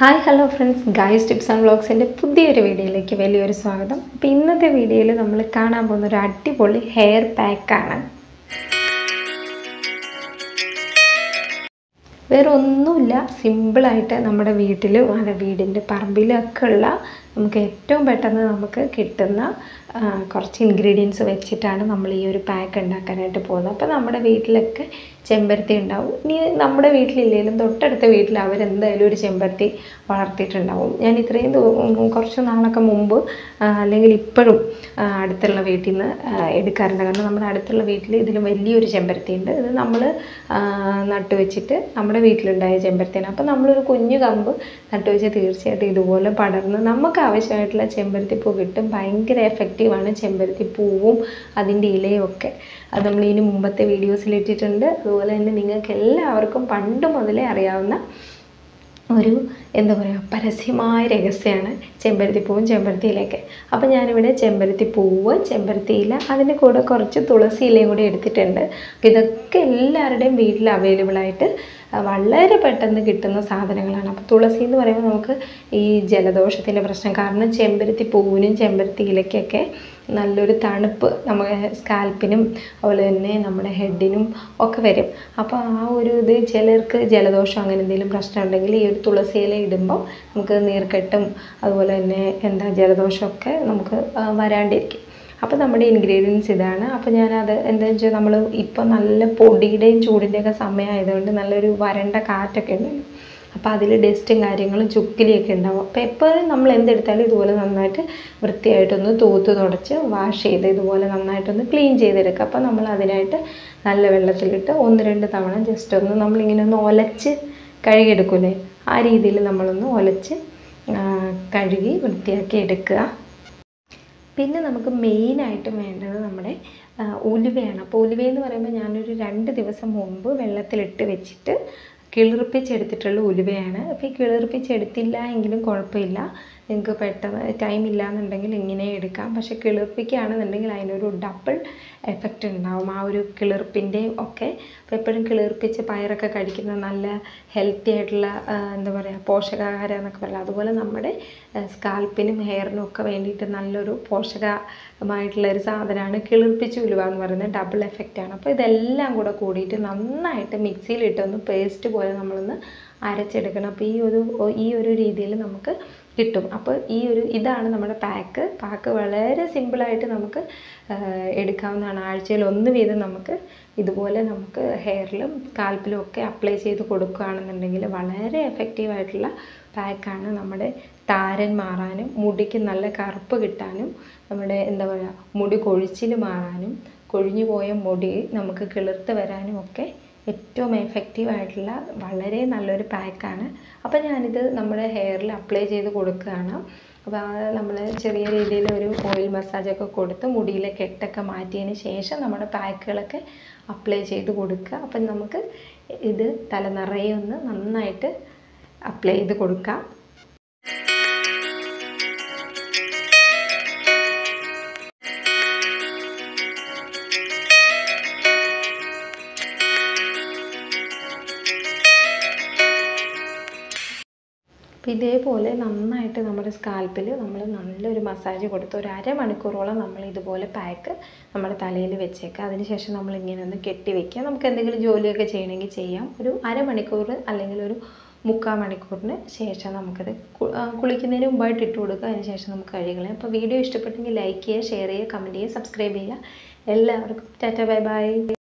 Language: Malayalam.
hi hello friends guys tips and വ്ളോഗ്സിൻ്റെ പുതിയൊരു വീഡിയോയിലേക്ക് വലിയൊരു സ്വാഗതം അപ്പോൾ ഇന്നത്തെ വീഡിയോയിൽ നമ്മൾ കാണാൻ പോകുന്ന ഒരു അടിപൊളി ഹെയർ പാക്കാണ് വേറെ ഒന്നുമില്ല സിമ്പിളായിട്ട് നമ്മുടെ വീട്ടിലും അല്ല വീടിൻ്റെ പറമ്പിലും ഒക്കെ ഉള്ള നമുക്ക് ഏറ്റവും പെട്ടെന്ന് നമുക്ക് കിട്ടുന്ന ആ, കുറച്ച് ഇൻഗ്രീഡിയൻസ് വെച്ചിട്ടാണ് നമ്മൾ ഈ ഒരു പാക്ക് ഉണ്ടാക്കാനായിട്ട് പോകുന്നത് അപ്പോൾ നമ്മുടെ വീട്ടിലൊക്കെ ചെമ്പരത്തി ഉണ്ടാവും ഇനി നമ്മുടെ വീട്ടിലില്ലെങ്കിലും തൊട്ടടുത്ത വീട്ടിൽ അവരെന്തായാലും ഒരു ചെമ്പരത്തി വളർത്തിയിട്ടുണ്ടാവും ഞാൻ ഇത്രയും ദൂ- ഉം, കുറച്ച് നാളൊക്കെ മുമ്പ് ആ, അല്ലെങ്കിൽ ഇപ്പോഴും ആ, അടുത്തുള്ള വീട്ടിൽ നിന്ന് എടുക്കാറുണ്ട് കാരണം നമ്മുടെ അടുത്തുള്ള വീട്ടിൽ ഇതിലും വലിയൊരു ചെമ്പരത്തി ഉണ്ട് ഇത് നമ്മൾ നട്ടു വെച്ചിട്ട് നമ്മുടെ വീട്ടിലുണ്ടായ ചെമ്പരത്തിയാണ് അപ്പോൾ നമ്മളൊരു കുഞ്ഞു കമ്പ് നട്ടു വെച്ചാൽ തീർച്ചയായിട്ടും ഇതുപോലെ പടർന്ന് നമുക്ക് ആവശ്യമായിട്ടുള്ള ചെമ്പരത്തി പൂ കിട്ടും ഭയങ്കര എഫക്റ്റീവാണ് ചെമ്പരത്തി പൂവും അതിൻ്റെ ഇലയും ഒക്കെ അത് നമ്മൾ ഇതിന് മുമ്പത്തെ വീഡിയോസിൽ ഇട്ടിട്ടുണ്ട് അതുപോലെ തന്നെ നിങ്ങൾക്ക് എല്ലാവർക്കും പണ്ട് മുതലേ അറിയാവുന്ന ഒരു എന്താ പറയുക പരസ്യമായ രഹസ്യമാണ് ചെമ്പരത്തിപ്പൂവും ചെമ്പരത്തിയിലൊക്കെ അപ്പോൾ ഞാനിവിടെ ചെമ്പരത്തി പൂവ് ചെമ്പരത്തി ഇല അതിൻ്റെ കൂടെ കുറച്ച് തുളസി ഇലയും കൂടി എടുത്തിട്ടുണ്ട് അപ്പോൾ ഇതൊക്കെ എല്ലാവരുടെയും വീട്ടിൽ അവൈലബിൾ ആയിട്ട് ആ, വളരെ പെട്ടെന്ന് കിട്ടുന്ന സാധനങ്ങളാണ് അപ്പോൾ തുളസി എന്ന് പറയുമ്പോൾ നമുക്ക് ഈ ജലദോഷത്തിൻ്റെ പ്രശ്നം കാരണം ചെമ്പരത്തി പൂവിനും ചെമ്പരത്തി ഇലയ്ക്കൊക്കെ നല്ലൊരു തണുപ്പ് നമ്മുടെ സ്കാൽപ്പിനും അതുപോലെ തന്നെ നമ്മുടെ ഹെഡിനും ഒക്കെ വരും അപ്പോൾ ആ ഒരു ഇത് ചിലർക്ക് ജലദോഷം അങ്ങനെ എന്തെങ്കിലും പ്രശ്നം ഉണ്ടെങ്കിൽ ഈ ഒരു തുളസി ഇല ഇടുമ്പോൾ നമുക്ക് നീർക്കെട്ടും അതുപോലെ തന്നെ എന്താ ജലദോഷമൊക്കെ നമുക്ക് ആ, വരാണ്ടിരിക്കും അപ്പോൾ നമ്മുടെ ഇൻഗ്രീഡിയൻസ് ഇതാണ് അപ്പോൾ ഞാനത് എന്താണെന്ന് വെച്ചാൽ നമ്മൾ ഇപ്പോൾ നല്ല പൊടിയുടെയും ചൂടിൻ്റെയൊക്കെ സമയമായതുകൊണ്ട് നല്ലൊരു വരണ്ട കാറ്റൊക്കെ ഉണ്ടല്ലോ അപ്പോൾ അതിൽ ഡസ്റ്റും കാര്യങ്ങളും ചുക്കിലിയൊക്കെ ഉണ്ടാവും അപ്പോൾ എപ്പോഴും നമ്മൾ എന്തെടുത്താലും ഇതുപോലെ നന്നായിട്ട് വൃത്തിയായിട്ടൊന്ന് തൂത്ത് തുടച്ച് വാഷ് ചെയ്ത് ഇതുപോലെ നന്നായിട്ടൊന്ന് ക്ലീൻ ചെയ്തെടുക്കുക അപ്പോൾ നമ്മൾ അതിനായിട്ട് നല്ല വെള്ളത്തിലിട്ട് ഒന്ന് രണ്ട് തവണ ജസ്റ്റ് ഒന്ന് നമ്മളിങ്ങനെ ഒന്ന് ഒലച്ച് കഴുകിയെടുക്കൂലേ ആ രീതിയിൽ നമ്മളൊന്ന് ഒലച്ച് ആ, കഴുകി വൃത്തിയാക്കി എടുക്കുക പിന്നെ നമുക്ക് മെയിനായിട്ടും വേണ്ടത് നമ്മുടെ ആ, ഉലുവയാണ് അപ്പോൾ ഉലുവയെന്ന് പറയുമ്പോൾ ഞാനൊരു രണ്ട് ദിവസം മുമ്പ് വെള്ളത്തിലിട്ട് വെച്ചിട്ട് കിളിർപ്പിച്ചെടുത്തിട്ടുള്ള ഉലുവയാണ് അപ്പോൾ ഈ കിളിർപ്പിച്ചെടുത്തില്ല എങ്കിലും കുഴപ്പമില്ല നിങ്ങൾക്ക് പെട്ടെന്ന് ടൈം ഇല്ലാന്നുണ്ടെങ്കിൽ ഇങ്ങനെ എടുക്കാം പക്ഷേ കിളിർപ്പിക്കുകയാണെന്നുണ്ടെങ്കിൽ അതിനൊരു ഡബിൾ എഫക്റ്റ് ഉണ്ടാവും ആ ഒരു കിളിർപ്പിൻ്റെ ഒക്കെ അപ്പോൾ എപ്പോഴും കിളിർപ്പിച്ച് പയറൊക്കെ കഴിക്കുന്ന നല്ല ഹെൽത്തി ആയിട്ടുള്ള ആ, എന്താ പറയുക പോഷകാഹാരം എന്നൊക്കെ പറയാം അതുപോലെ നമ്മുടെ സ്കാൽപ്പിനും ഹെയറിനും ഒക്കെ വേണ്ടിയിട്ട് നല്ലൊരു പോഷകമായിട്ടുള്ള ഒരു സാധനമാണ് കിളിർപ്പിച്ച് ഉലുവ എന്ന് പറയുന്നത് ഡബിൾ എഫക്റ്റാണ് അപ്പോൾ ഇതെല്ലാം കൂടെ കൂടിയിട്ട് നന്നായിട്ട് മിക്സിയിലിട്ടൊന്ന് പേസ്റ്റ് പോലെ നമ്മളൊന്ന് അരച്ചെടുക്കണം അപ്പോൾ ഈ ഒരു ഈ ഒരു രീതിയിൽ നമുക്ക് കിട്ടും അപ്പോൾ ഈ ഒരു ഇതാണ് നമ്മുടെ പാക്ക് പാക്ക് വളരെ സിമ്പിളായിട്ട് നമുക്ക് ആ, എടുക്കാവുന്നതാണ് ആഴ്ചയിൽ ഒന്ന് വീതം നമുക്ക് ഇതുപോലെ നമുക്ക് ഹെയറിലും സ്കാൽപ്പിലും ഒക്കെ അപ്ലൈ ചെയ്ത് കൊടുക്കുകയാണെന്നുണ്ടെങ്കിൽ വളരെ എഫക്റ്റീവായിട്ടുള്ള പാക്കാണ് നമ്മുടെ താരൻ മാറാനും മുടിക്ക് നല്ല കറുപ്പ് കിട്ടാനും നമ്മുടെ എന്താ പറയുക മുടി കൊഴിച്ചിൽ മാറാനും കൊഴിഞ്ഞു പോയ മുടി നമുക്ക് കിളിർത്ത് വരാനും ഒക്കെ ഏറ്റവും എഫക്റ്റീവ് ആയിട്ടുള്ള വളരെ നല്ലൊരു പാക്കാണ് അപ്പോൾ ഞാനിത് നമ്മുടെ ഹെയറിൽ അപ്ലൈ ചെയ്ത് കൊടുക്കുകയാണ് അപ്പോൾ നമ്മൾ ചെറിയ രീതിയിൽ ഒരു ഓയിൽ മസാജൊക്കെ കൊടുത്ത് മുടിയിലെ കെട്ടൊക്കെ മാറ്റിയതിന് ശേഷം നമ്മുടെ പാക്കുകളൊക്കെ അപ്ലൈ ചെയ്ത് കൊടുക്കുക അപ്പം നമുക്ക് ഇത് തല നിറയെ ഒന്ന് നന്നായിട്ട് അപ്ലൈ ചെയ്ത് കൊടുക്കാം അപ്പോൾ ഇതേപോലെ നന്നായിട്ട് നമ്മുടെ സ്കാൽപ്പിൽ നമ്മൾ നല്ലൊരു മസാജ് കൊടുത്ത് ഒരു അരമണിക്കൂറോളം നമ്മൾ ഇതുപോലെ പാക്ക് നമ്മുടെ തലയിൽ വെച്ചേക്കുക അതിനുശേഷം നമ്മൾ ഇങ്ങനെ ഒന്ന് കെട്ടി വെക്കുക നമുക്ക് എന്തെങ്കിലും ജോലിയൊക്കെ ചെയ്യണമെങ്കിൽ ചെയ്യാം ഒരു അരമണിക്കൂർ അല്ലെങ്കിൽ ഒരു മുക്കാൽ മണിക്കൂറിന് ശേഷം നമുക്കത് കു- ആ, കുളിക്കുന്നതിന് മുമ്പായിട്ട് ഇട്ട് കൊടുക്കുക അതിന് ശേഷം നമുക്ക് കഴുകണം അപ്പോൾ വീഡിയോ ഇഷ്ടപ്പെട്ടെങ്കിൽ ലൈക്ക് ചെയ്യുക ഷെയർ ചെയ്യുക കമൻറ്റ് ചെയ്യുക സബ്സ്ക്രൈബ് ചെയ്യുക എല്ലാവർക്കും ടാറ്റ ബൈ ബൈ